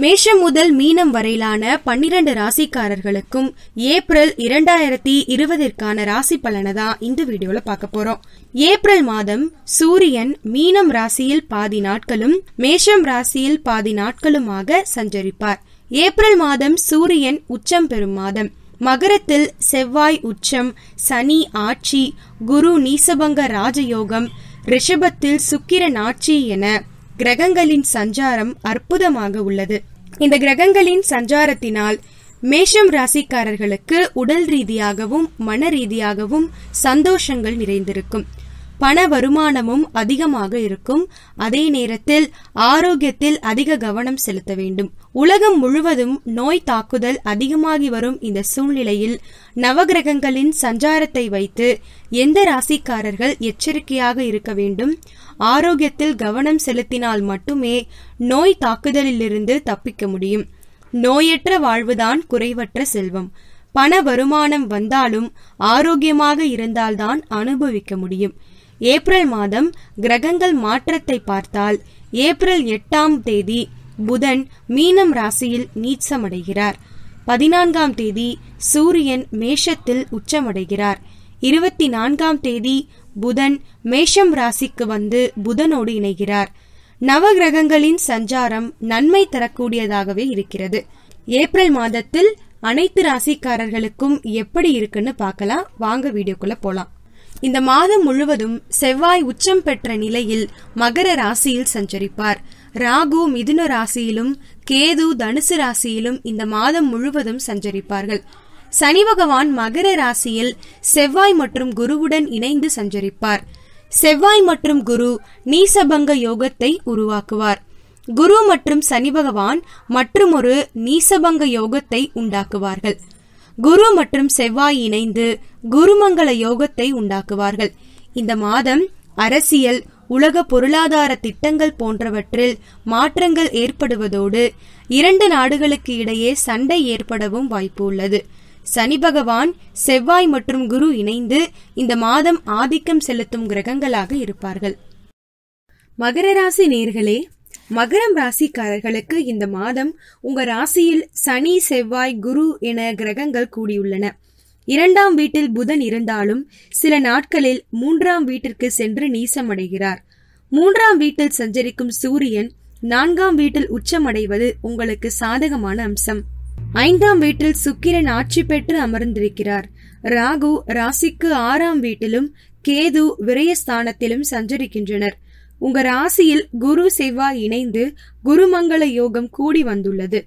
மேஷம் முதல் மீனம் வரையிலான பன்னிரண்டு ராசிக்காரர்களுக்கும் ஏப்ரல் இரண்டாயிரத்தி இருபதிற்கான ராசி பலனை தான் இந்த வீடியோல பார்க்க போறோம் ஏப்ரல் மாதம் சூரியன் மீனம் ராசியில் பாதி நாட்களும் மேஷம் ராசியில் பாதி நாட்களுமாக சஞ்சரிப்பார் ஏப்ரல் மாதம் சூரியன் உச்சம் பெறும் மாதம் மகரத்தில் செவ்வாய் உச்சம் சனி ஆட்சி குரு நீசபங்க ராஜயோகம் ரிஷபத்தில் சுக்கிரன் ஆட்சி என கிரகங்களின் சஞ்சாரம் அற்புதமாக உள்ளது இந்த கிரகங்களின் சஞ்சாரத்தினால் மேஷம் ராசிக்காரர்களுக்கு உடல் ரீதியாகவும் மன ரீதியாகவும் சந்தோஷங்கள் நிறைந்திருக்கும் பண வருமானமும் அதிகமாக இருக்கும் அதே நேரத்தில் ஆரோக்கியத்தில் அதிக கவனம் செலுத்த வேண்டும் உலகம் முழுவதும் நோய் தாக்குதல் அதிகமாகி வரும் இந்த சூழ்நிலையில் நவகிரகங்களின் சஞ்சாரத்தை வைத்து எந்த ராசிக்காரர்கள் எச்சரிக்கையாக இருக்க வேண்டும் ஆரோக்கியத்தில் கவனம் செலுத்தினால் மட்டுமே நோய் தாக்குதலிலிருந்து தப்பிக்க முடியும் நோயற்ற வாழ்வுதான் குறைவற்ற செல்வம் பண வருமானம் வந்தாலும் ஆரோக்கியமாக இருந்தால்தான் அனுபவிக்க முடியும் ஏப்ரல் மாதம் கிரகங்கள் மாற்றத்தை பார்த்தால் ஏப்ரல் எட்டாம் தேதி புதன் மீனம் ராசியில் நீச்சமடைகிறார் பதினான்காம் தேதி சூரியன் மேஷத்தில் உச்சமடைகிறார் இருபத்தி நான்காம் தேதி புதன் மேஷம் ராசிக்கு வந்து புதனோடு இணைகிறார் நவகிரகங்களின் சஞ்சாரம் நன்மை தரக்கூடியதாகவே இருக்கிறது ஏப்ரல் மாதத்தில் அனைத்து ராசிக்காரர்களுக்கும் எப்படி இருக்குன்னு பார்க்கலாம் வாங்க வீடியோக்குள்ள போலாம் இந்த மாதம் முழுவதும் செவ்வாய் உச்சம் பெற்ற நிலையில் மகர ராசியில் சஞ்சரிப்பார் ராகு மிதுன ராசியிலும் கேது தனுசு ராசியிலும் இந்த மாதம் முழுவதும் சஞ்சரிப்பார்கள் சனி பகவான் மகர ராசியில் செவ்வாய் மற்றும் குருவுடன் இணைந்து சஞ்சரிப்பார் செவ்வாய் மற்றும் குரு நீசபங்க யோகத்தை உருவாக்குவார் குரு மற்றும் சனி பகவான் மற்றுமொரு நீசபங்க யோகத்தை உண்டாக்குவார்கள் குரு மற்றும் செவ்வாய் இணைந்து குருமங்கள யோகத்தை உண்டாக்குவார்கள் இந்த மாதம் அரசியல் உலக பொருளாதார திட்டங்கள் போன்றவற்றில் மாற்றங்கள் ஏற்படுவதோடு இரண்டு நாடுகளுக்கு இடையே சண்டை ஏற்படவும் வாய்ப்பு உள்ளது சனி பகவான் செவ்வாய் மற்றும் குரு இணைந்து இந்த மாதம் ஆதிக்கம் செலுத்தும் கிரகங்களாக இருப்பார்கள் மகர ராசி நேர்களே மகரம் ராசிக்காரர்களுக்கு இந்த மாதம் உங்க ராசியில் சனி செவ்வாய் குரு என கிரகங்கள் கூடியுள்ளன இரண்டாம் வீட்டில் புதன் இருந்தாலும் சில நாட்களில் மூன்றாம் வீட்டிற்கு சென்று நீசமடைகிறார் மூன்றாம் வீட்டில் சஞ்சரிக்கும் சூரியன் நான்காம் வீட்டில் உச்சமடைவது உங்களுக்கு சாதகமான அம்சம் ஐந்தாம் வீட்டில் சுக்கிரன் ஆட்சி பெற்று அமர்ந்திருக்கிறார் ராகு ராசிக்கு ஆறாம் வீட்டிலும் கேது விரயஸ்தானத்திலும் சஞ்சரிக்கின்றனர் உங்க ராசியில் குரு செவ்வாய் இணைந்து குருமங்கள யோகம் கூடி வந்துள்ளது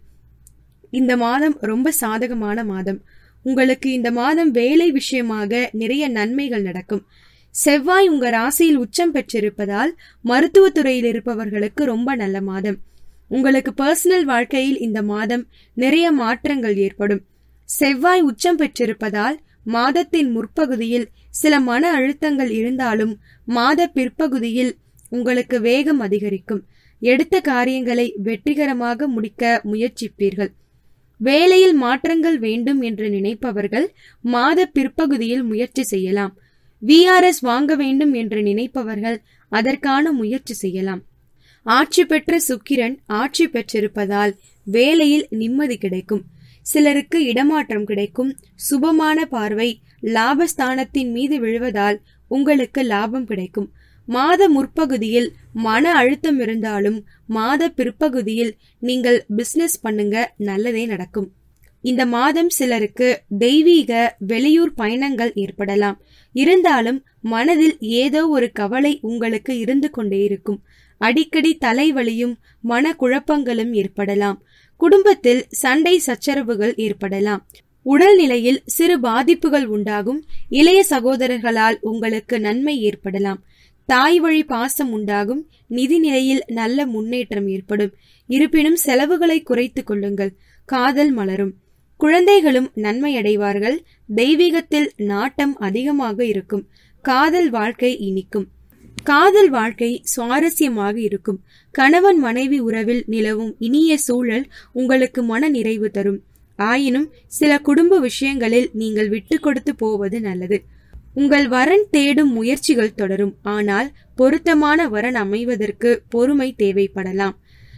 இந்த மாதம் ரொம்ப சாதகமான மாதம் உங்களுக்கு இந்த மாதம் வேலை விஷயமாக நிறைய நன்மைகள் நடக்கும் செவ்வாய் உங்க ராசியில் உச்சம் பெற்றிருப்பதால் மருத்துவத்துறையில் இருப்பவர்களுக்கு ரொம்ப நல்ல மாதம் உங்களுக்கு பர்சனல் வாழ்க்கையில் இந்த மாதம் நிறைய மாற்றங்கள் ஏற்படும் செவ்வாய் உச்சம் பெற்றிருப்பதால் மாதத்தின் முற்பகுதியில் சில மன அழுத்தங்கள் இருந்தாலும் மாத பிற்பகுதியில் உங்களுக்கு வேகம் அதிகரிக்கும் எடுத்த காரியங்களை வெற்றிகரமாக முடிக்க முயற்சிப்பீர்கள் வேலையில் மாற்றங்கள் வேண்டும் என்று நினைப்பவர்கள் மாத பிற்பகுதியில் முயற்சி செய்யலாம் விஆர்எஸ் வாங்க வேண்டும் என்று நினைப்பவர்கள் அதற்கான முயற்சி செய்யலாம் ஆட்சி பெற்ற சுக்கிரன் ஆட்சி பெற்றிருப்பதால் வேலையில் நிம்மதி கிடைக்கும் சிலருக்கு இடமாற்றம் கிடைக்கும் சுபமான பார்வை லாபஸ்தானத்தின் மீது விழுவதால் உங்களுக்கு லாபம் கிடைக்கும் மாத முற்பகுதியில் மன அழுத்தம் இருந்தாலும் மாத பிற்பகுதியில் நீங்கள் பிசினஸ் பண்ணுங்க நல்லதே நடக்கும் இந்த மாதம் சிலருக்கு தெய்வீக வெளியூர் பயணங்கள் ஏற்படலாம் இருந்தாலும் மனதில் ஏதோ ஒரு கவலை உங்களுக்கு இருந்து கொண்டே இருக்கும் அடிக்கடி தலைவலியும் மன குழப்பங்களும் ஏற்படலாம் குடும்பத்தில் சண்டை சச்சரவுகள் ஏற்படலாம் உடல்நிலையில் சிறு பாதிப்புகள் உண்டாகும் இளைய சகோதரர்களால் உங்களுக்கு நன்மை ஏற்படலாம் தாய் வழி பாசம் உண்டாகும் நிதி நிலையில் நல்ல முன்னேற்றம் ஏற்படும் இருப்பினும் செலவுகளை குறைத்துக் கொள்ளுங்கள் காதல் மலரும் குழந்தைகளும் நன்மை அடைவார்கள் தெய்வீகத்தில் நாட்டம் அதிகமாக இருக்கும் காதல் வாழ்க்கை இனிக்கும் காதல் வாழ்க்கை சுவாரஸ்யமாக இருக்கும் கணவன் மனைவி உறவில் நிலவும் இனிய சூழல் உங்களுக்கு மன நிறைவு தரும் ஆயினும் சில குடும்ப விஷயங்களில் நீங்கள் விட்டு கொடுத்து போவது நல்லது உங்கள் வரன் தேடும் முயற்சிகள் தொடரும் ஆனால் பொருத்தமான வரன் அமைவதற்கு பொறுமை தேவைப்படலாம்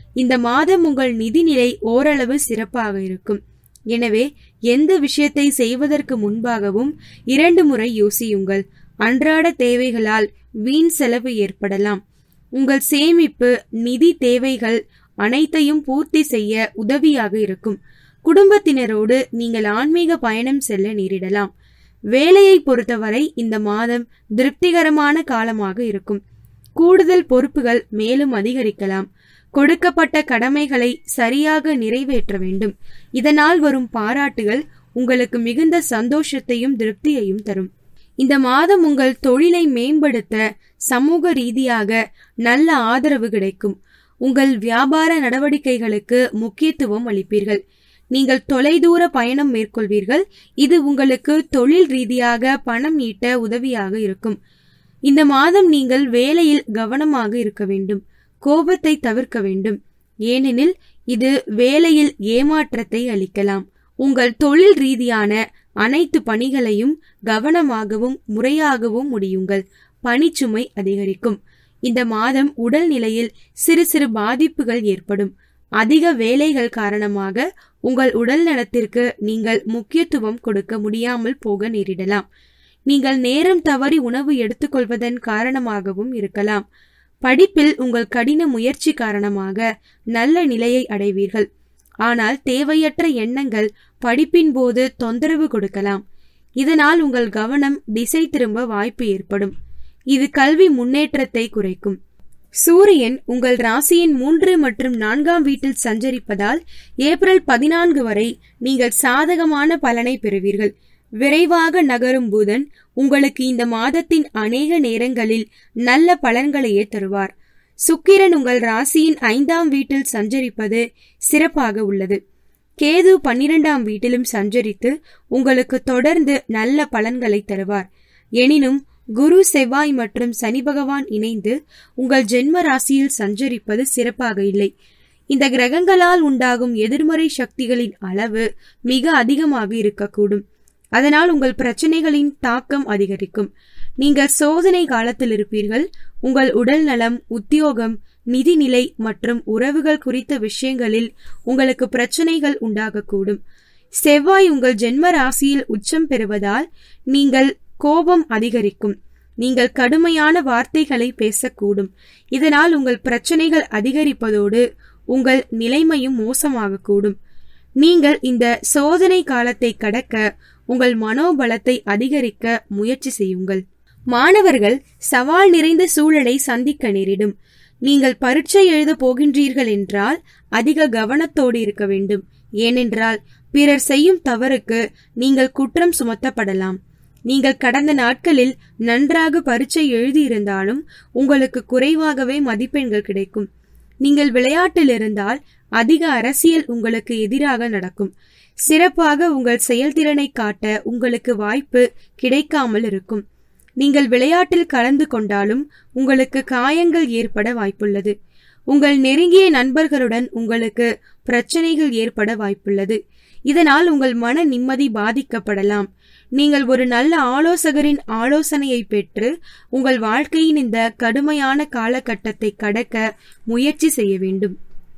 இந்த மாதம் உங்கள் நிதிநிலை ஓரளவு சிறப்பாக இருக்கும் எனவே எந்த விஷயத்தை செய்வதற்கு முன்பாகவும் இரண்டு முறை யோசியுங்கள் அன்றாட தேவைகளால் வீண் செலவு ஏற்படலாம் உங்கள் சேமிப்பு நிதி தேவைகள் அனைத்தையும் பூர்த்தி செய்ய உதவியாக இருக்கும் குடும்பத்தினரோடு நீங்கள் ஆன்மீக பயணம் செல்ல நேரிடலாம் வேலையை பொறுத்தவரை இந்த மாதம் திருப்திகரமான காலமாக இருக்கும் கூடுதல் பொறுப்புகள் மேலும் அதிகரிக்கலாம் கொடுக்கப்பட்ட கடமைகளை சரியாக நிறைவேற்ற வேண்டும் இதனால் வரும் பாராட்டுகள் உங்களுக்கு மிகுந்த சந்தோஷத்தையும் திருப்தியையும் தரும் இந்த மாதம் உங்கள் தொழிலை மேம்படுத்த சமூக ரீதியாக நல்ல ஆதரவு கிடைக்கும் உங்கள் வியாபார நடவடிக்கைகளுக்கு முக்கியத்துவம் அளிப்பீர்கள் நீங்கள் தொலைதூர பயணம் மேற்கொள்வீர்கள் இது உங்களுக்கு தொழில் ரீதியாக பணம் ஈட்ட உதவியாக இருக்கும் இந்த மாதம் நீங்கள் வேலையில் கவனமாக இருக்க வேண்டும் கோபத்தை தவிர்க்க வேண்டும் ஏனெனில் இது வேலையில் ஏமாற்றத்தை அளிக்கலாம் உங்கள் தொழில் ரீதியான அனைத்து பணிகளையும் கவனமாகவும் முறையாகவும் முடியுங்கள் பணிச்சுமை அதிகரிக்கும் இந்த மாதம் உடல் நிலையில் சிறு சிறு பாதிப்புகள் ஏற்படும் அதிக வேலைகள் காரணமாக உங்கள் உடல் நலத்திற்கு நீங்கள் முக்கியத்துவம் கொடுக்க முடியாமல் போக நேரிடலாம் நீங்கள் நேரம் தவறி உணவு எடுத்துக்கொள்வதன் காரணமாகவும் இருக்கலாம் படிப்பில் உங்கள் கடின முயற்சி காரணமாக நல்ல நிலையை அடைவீர்கள் ஆனால் தேவையற்ற எண்ணங்கள் படிப்பின் போது தொந்தரவு கொடுக்கலாம் இதனால் உங்கள் கவனம் திசை திரும்ப வாய்ப்பு ஏற்படும் இது கல்வி முன்னேற்றத்தை குறைக்கும் சூரியன் உங்கள் ராசியின் மூன்று மற்றும் நான்காம் வீட்டில் சஞ்சரிப்பதால் ஏப்ரல் பதினான்கு வரை நீங்கள் சாதகமான பலனை பெறுவீர்கள் விரைவாக நகரும் புதன் உங்களுக்கு இந்த மாதத்தின் அநேக நேரங்களில் நல்ல பலன்களையே தருவார் சுக்கிரன் உங்கள் ராசியின் ஐந்தாம் வீட்டில் சஞ்சரிப்பது சிறப்பாக உள்ளது கேது பன்னிரெண்டாம் வீட்டிலும் சஞ்சரித்து உங்களுக்கு தொடர்ந்து நல்ல பலன்களை தருவார் எனினும் குரு செவ்வாய் மற்றும் சனி பகவான் இணைந்து உங்கள் ஜென்ம ராசியில் சஞ்சரிப்பது சிறப்பாக இல்லை இந்த கிரகங்களால் உண்டாகும் எதிர்மறை சக்திகளின் அளவு மிக அதிகமாக இருக்கக்கூடும் அதனால் உங்கள் பிரச்சனைகளின் தாக்கம் அதிகரிக்கும் நீங்கள் சோதனை காலத்தில் இருப்பீர்கள் உங்கள் உடல் நலம் உத்தியோகம் நிதிநிலை மற்றும் உறவுகள் குறித்த விஷயங்களில் உங்களுக்கு பிரச்சனைகள் உண்டாகக்கூடும் செவ்வாய் உங்கள் ஜென்ம ராசியில் உச்சம் பெறுவதால் நீங்கள் கோபம் அதிகரிக்கும் நீங்கள் கடுமையான வார்த்தைகளை பேசக்கூடும் இதனால் உங்கள் பிரச்சனைகள் அதிகரிப்பதோடு உங்கள் நிலைமையும் மோசமாகக்கூடும் நீங்கள் இந்த சோதனை காலத்தை கடக்க உங்கள் மனோபலத்தை அதிகரிக்க முயற்சி செய்யுங்கள் மாணவர்கள் சவால் நிறைந்த சூழலை சந்திக்க நேரிடும் நீங்கள் பரீட்சை எழுத போகின்றீர்கள் என்றால் அதிக கவனத்தோடு இருக்க வேண்டும் ஏனென்றால் பிறர் செய்யும் தவறுக்கு நீங்கள் குற்றம் சுமத்தப்படலாம் நீங்கள் கடந்த நாட்களில் நன்றாக பரீட்சை எழுதியிருந்தாலும் உங்களுக்கு குறைவாகவே மதிப்பெண்கள் கிடைக்கும் நீங்கள் விளையாட்டில் இருந்தால் அதிக அரசியல் உங்களுக்கு எதிராக நடக்கும் சிறப்பாக உங்கள் செயல்திறனை காட்ட உங்களுக்கு வாய்ப்பு கிடைக்காமல் இருக்கும் நீங்கள் விளையாட்டில் கலந்து கொண்டாலும் உங்களுக்கு காயங்கள் ஏற்பட வாய்ப்புள்ளது உங்கள் நெருங்கிய நண்பர்களுடன் உங்களுக்கு பிரச்சனைகள் ஏற்பட வாய்ப்புள்ளது இதனால் உங்கள் மன நிம்மதி பாதிக்கப்படலாம் நீங்கள் ஒரு நல்ல ஆலோசகரின் ஆலோசனையை பெற்று உங்கள் வாழ்க்கையின் இந்த கடுமையான காலகட்டத்தை கடக்க முயற்சி செய்ய வேண்டும்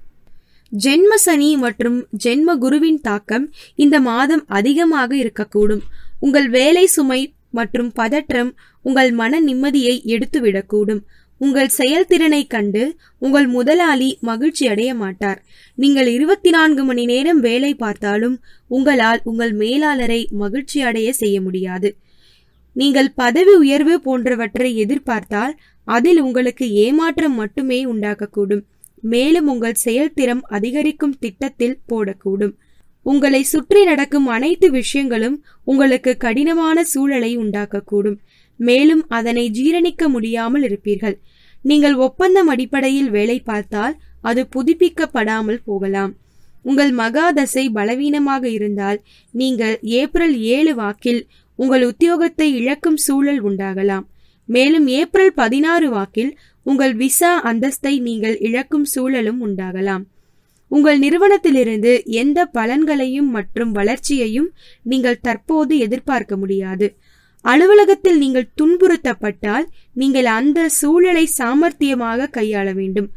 ஜென்ம சனி மற்றும் ஜென்ம குருவின் தாக்கம் இந்த மாதம் அதிகமாக இருக்கக்கூடும் உங்கள் வேலை சுமை மற்றும் பதற்றம் உங்கள் மன நிம்மதியை எடுத்துவிடக்கூடும் உங்கள் செயல்திறனை கண்டு உங்கள் முதலாளி மகிழ்ச்சி அடைய மாட்டார் நீங்கள் இருபத்தி நான்கு மணி நேரம் வேலை பார்த்தாலும் உங்களால் உங்கள் மேலாளரை மகிழ்ச்சி அடைய செய்ய முடியாது நீங்கள் பதவி உயர்வு போன்றவற்றை எதிர்பார்த்தால் அதில் உங்களுக்கு ஏமாற்றம் மட்டுமே உண்டாக்கக்கூடும் மேலும் உங்கள் செயல்திறம் அதிகரிக்கும் திட்டத்தில் போடக்கூடும் உங்களை சுற்றி நடக்கும் அனைத்து விஷயங்களும் உங்களுக்கு கடினமான சூழலை உண்டாக்கக்கூடும் மேலும் அதனை ஜீரணிக்க முடியாமல் இருப்பீர்கள் நீங்கள் ஒப்பந்தம் அடிப்படையில் வேலை பார்த்தால் அது புதுப்பிக்கப்படாமல் போகலாம் உங்கள் மகாதசை பலவீனமாக இருந்தால் நீங்கள் ஏப்ரல் ஏழு வாக்கில் உங்கள் உத்தியோகத்தை இழக்கும் சூழல் உண்டாகலாம் மேலும் ஏப்ரல் பதினாறு வாக்கில் உங்கள் விசா அந்தஸ்தை நீங்கள் இழக்கும் சூழலும் உண்டாகலாம் உங்கள் நிறுவனத்திலிருந்து எந்த பலன்களையும் மற்றும் வளர்ச்சியையும் நீங்கள் தற்போது எதிர்பார்க்க முடியாது அலுவலகத்தில் நீங்கள் துன்புறுத்தப்பட்டால் நீங்கள் அந்த சூழலை சாமர்த்தியமாக கையாள வேண்டும்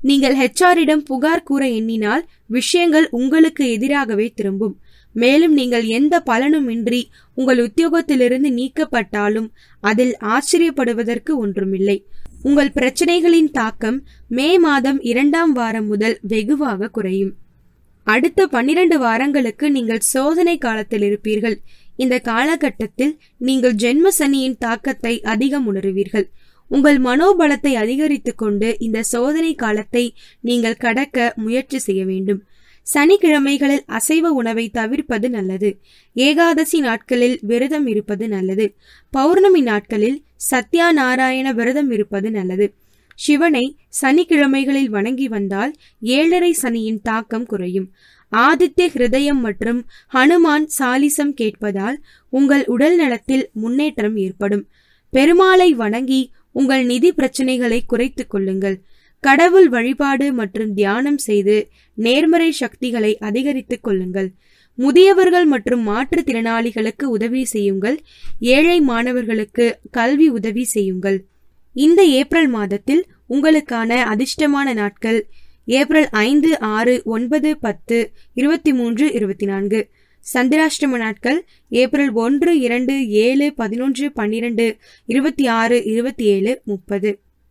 நீங்கள் ஹெச்ஆரிடம் புகார் கூற எண்ணினால் விஷயங்கள் உங்களுக்கு எதிராகவே திரும்பும் மேலும் நீங்கள் எந்த பலனுமின்றி உங்கள் உத்தியோகத்திலிருந்து நீக்கப்பட்டாலும் அதில் ஆச்சரியப்படுவதற்கு ஒன்றுமில்லை உங்கள் பிரச்சனைகளின் தாக்கம் மே மாதம் இரண்டாம் வாரம் முதல் வெகுவாக குறையும் அடுத்த பன்னிரண்டு வாரங்களுக்கு நீங்கள் சோதனை காலத்தில் இருப்பீர்கள் இந்த காலகட்டத்தில் நீங்கள் ஜென்ம சனியின் தாக்கத்தை அதிகம் உணருவீர்கள் உங்கள் மனோபலத்தை அதிகரித்துக் கொண்டு இந்த சோதனை காலத்தை நீங்கள் கடக்க முயற்சி செய்ய வேண்டும் சனிக்கிழமைகளில் அசைவ உணவை தவிர்ப்பது நல்லது ஏகாதசி நாட்களில் விரதம் இருப்பது நல்லது பௌர்ணமி நாட்களில் சத்யா நாராயண விரதம் இருப்பது நல்லது சிவனை சனிக்கிழமைகளில் வணங்கி வந்தால் ஏழரை சனியின் தாக்கம் குறையும் ஆதித்ய ஹிருதயம் மற்றும் ஹனுமான் சாலிசம் கேட்பதால் உங்கள் உடல் நலத்தில் முன்னேற்றம் ஏற்படும் பெருமாளை வணங்கி உங்கள் நிதி பிரச்சனைகளை குறைத்துக் கொள்ளுங்கள் கடவுள் வழிபாடு மற்றும் தியானம் செய்து நேர்மறை சக்திகளை அதிகரித்துக் கொள்ளுங்கள் முதியவர்கள் மற்றும் மாற்றுத்திறனாளிகளுக்கு உதவி செய்யுங்கள் ஏழை மாணவர்களுக்கு கல்வி உதவி செய்யுங்கள் இந்த ஏப்ரல் மாதத்தில் உங்களுக்கான அதிர்ஷ்டமான நாட்கள் ஏப்ரல் ஐந்து ஆறு ஒன்பது பத்து இருபத்தி மூன்று இருபத்தி நான்கு சந்திராஷ்டம நாட்கள் ஏப்ரல் ஒன்று இரண்டு ஏழு பதினொன்று பன்னிரண்டு இருபத்தி ஆறு இருபத்தி ஏழு முப்பது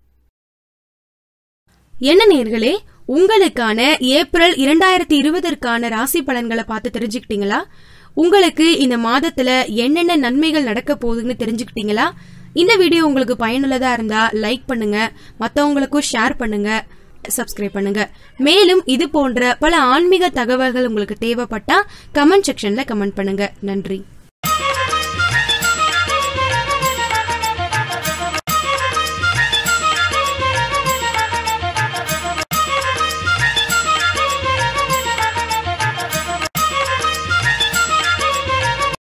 என்ன நேர்களே உங்களுக்கான ஏப்ரல் இரண்டாயிரத்தி இருபதற்கான ராசி பலன்களை பார்த்து தெரிஞ்சுக்கிட்டீங்களா உங்களுக்கு இந்த மாதத்துல என்னென்ன நன்மைகள் நடக்க போகுதுன்னு தெரிஞ்சுக்கிட்டீங்களா இந்த வீடியோ உங்களுக்கு பயனுள்ளதா இருந்தா லைக் பண்ணுங்க மத்தவங்களுக்கும் ஷேர் பண்ணுங்க சப்ஸ்கிரைப் பண்ணுங்க மேலும் இது போன்ற பல ஆன்மீக தகவல்கள் உங்களுக்கு தேவைப்பட்டா கமெண்ட் செக்ஷன்ல கமெண்ட் பண்ணுங்க நன்றி